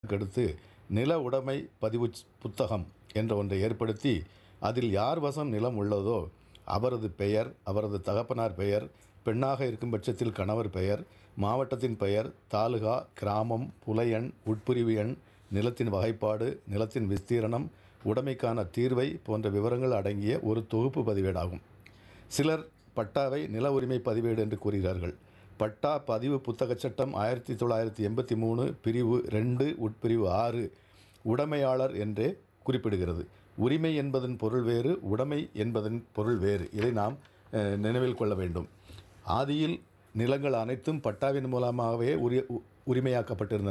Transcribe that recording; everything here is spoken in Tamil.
கெடுத்து நில உடைமை பதிவு புத்தகம் என்ற ஒன்றை ஏற்படுத்தி அதில் யார் வசம் நிலம் உள்ளதோ அவரது பெயர் அவரது தகப்பனார் பெயர் பெண்ணாக இருக்கும் பட்சத்தில் கணவர் பெயர் மாவட்டத்தின் பெயர் தாலுகா கிராமம் புலையன் உட்பிரிவு எண் நிலத்தின் வகைப்பாடு நிலத்தின் விஸ்தீரணம் உடைமைக்கான தீர்வை போன்ற விவரங்கள் அடங்கிய ஒரு தொகுப்பு பதிவேடாகும் சிலர் பட்டாவை நில உரிமை பதிவேடு என்று கூறுகிறார்கள் பட்டா பதிவு புத்தகச் சட்டம் ஆயிரத்தி தொள்ளாயிரத்தி எண்பத்தி மூணு பிரிவு ரெண்டு உட்பிரிவு ஆறு உடைமையாளர் என்றே குறிப்பிடுகிறது உரிமை என்பதன் பொருள் வேறு உடைமை என்பதன் பொருள் வேறு இதை நாம் அஹ், நினைவில் கொள்ள வேண்டும் ஆதியில் நிலங்கள் அனைத்தும் பட்டாவின் மூலமாகவே உரி உ- உரிமையாக்கப்பட்டிருந்தன